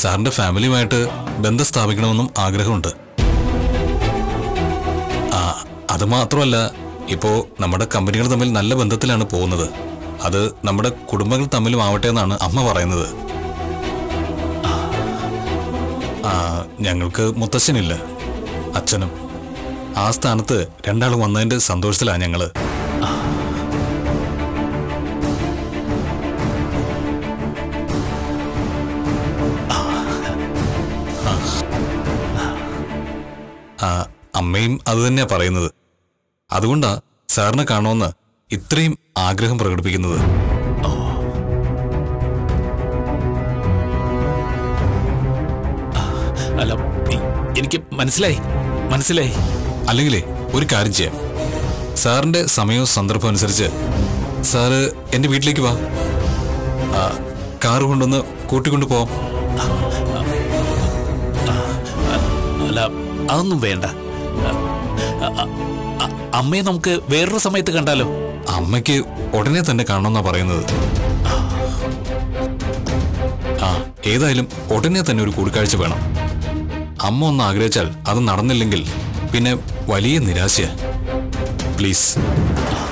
സാറിന്റെ ഫാമിലിയുമായിട്ട് ബന്ധം സ്ഥാപിക്കണമെന്നും ആഗ്രഹമുണ്ട് ആ അത് മാത്രമല്ല ഇപ്പോ നമ്മുടെ കമ്പനികൾ തമ്മിൽ നല്ല ബന്ധത്തിലാണ് പോകുന്നത് അത് നമ്മുടെ കുടുംബങ്ങൾ തമ്മിലും ആവട്ടെ എന്നാണ് അമ്മ പറയുന്നത് ആ ഞങ്ങൾക്ക് മുത്തശ്ശനില്ല അച്ഛനും ആ സ്ഥാനത്ത് രണ്ടാളും വന്നതിന്റെ സന്തോഷത്തിലാണ് ഞങ്ങള് ആ അമ്മയും അത് തന്നെയാ പറയുന്നത് അതുകൊണ്ടാ സാറിനെ കാണുമെന്ന് ഇത്രയും ആഗ്രഹം പ്രകടിപ്പിക്കുന്നത് അല്ല എ- എനിക്ക് മനസ്സിലായി മനസ്സിലായി അല്ലെങ്കിലേ ഒരു കാര്യം ചെയ്യാം സാറിന്റെ സമയവും സന്ദർഭം അനുസരിച്ച് സാറ് എന്റെ വീട്ടിലേക്ക് വാ ആ, കാറ് കൊണ്ടൊന്ന് കൂട്ടിക്കൊണ്ടു പോവാം അല്ല അതൊന്നും വേണ്ട അ- അ- അ- അമ്മയെ നമുക്ക് വേറൊരു സമയത്ത് കണ്ടാലോ അമ്മയ്ക്ക് ഉടനെ തന്നെ കാണണമെന്നാ പറയുന്നത് ആ ഏതായാലും ഉടനെ തന്നെ ഒരു കൂടിക്കാഴ്ച വേണം അമ്മ ഒന്ന് ആഗ്രഹിച്ചാൽ അത് നടന്നില്ലെങ്കിൽ പിന്നെ വലിയ നിരാശയാ പ്ലീസ്